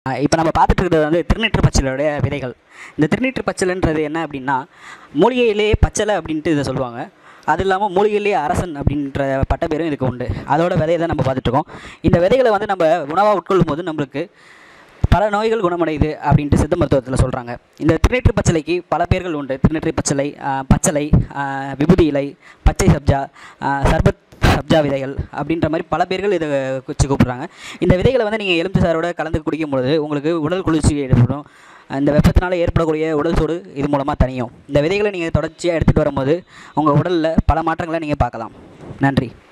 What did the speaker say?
இப்போ நம்ம பார்த்துட்டு இருக்கிறது வந்து திருநீற்று பச்சிலையுடைய விதைகள் இந்த திருநீற்று பச்சிலைன்றது என்ன அப்படின்னா மூலிகையிலேயே பச்சலை அப்படின்ட்டு இதை சொல்லுவாங்க அது இல்லாமல் மூலிகையிலேயே அரசன் அப்படின்ற பட்டப்பேரும் இதுக்கு உண்டு அதோட விதையை தான் நம்ம பார்த்துட்ருக்கோம் இந்த விதைகளை வந்து நம்ம உணவாக உட்கொள்ளும் போது நம்மளுக்கு பல நோய்கள் குணமடையுது அப்படின்ட்டு சித்த மருத்துவத்தில் சொல்கிறாங்க இந்த திருநீற்று பச்சளைக்கு பல பேர்கள் உண்டு திருநீற்று பச்சளை ஆஹ், பச்சளை ஆஹ், விபூதி இலை பச்சை சப்ஜா ஆஹ், சர்பத் சப்ஜா விதைகள் அப்படின்ற மாதிரி பல பேர்கள் இதை வச்சு கூப்பிட்றாங்க இந்த விதைகளை வந்து நீங்கள் எலும்பு சாரோட கலந்து குடிக்கும் பொழுது உங்களுக்கு உடல் குளிர்ச்சி ஏற்படும் இந்த வெப்பத்தினால ஏற்படக்கூடிய உடல் சூடு இது மூலமாக தணியும் இந்த விதைகளை நீங்கள் தொடர்ச்சியாக எடுத்துகிட்டு வரும்போது உங்கள் உடலில் பல மாற்றங்களை நீங்கள் பார்க்கலாம் நன்றி